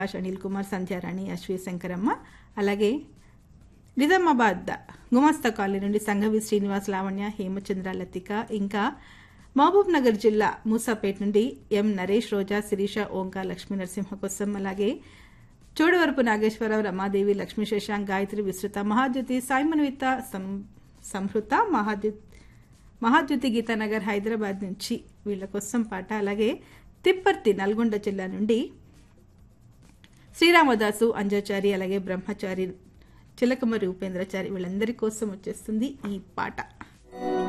ఆకాష్ అనిల్ కుమార్ సంధ్యారాణి అశ్వి శంకరమ్మ అలాగే నిజామాబాద్ గుమాస్తా కాలనీ నుండి సంఘవి శ్రీనివాస్ లావణ్య హేమచంద్ర లతిక ఇంకా మహబూబ్ నగర్ జిల్లా మూసాపేట్ నుండి ఎం నరేష్ రోజా శిరీష ఓంకా లక్ష్మీ నరసింహ కోసం అలాగే చోడవరపు నాగేశ్వరరావు రమాదేవి లక్ష్మీ శశాంక్ గాయత్రి విస్తృత మహాద్యుతి సాయిమన్విత సం- సంహృత మహాద్యు మహాద్యుతి గీతానగర్ హైదరాబాద్ నుంచి వీళ్ళ కోసం పాట అలాగే తిప్పర్తి నల్గొండ జిల్లా నుండి శ్రీరామదాసు అంజాచారి అలాగే బ్రహ్మచారి చిలకమరి ఉపేంద్రచారి వీళ్ళందరి కోసం వచ్చేస్తుంది ఈ పాట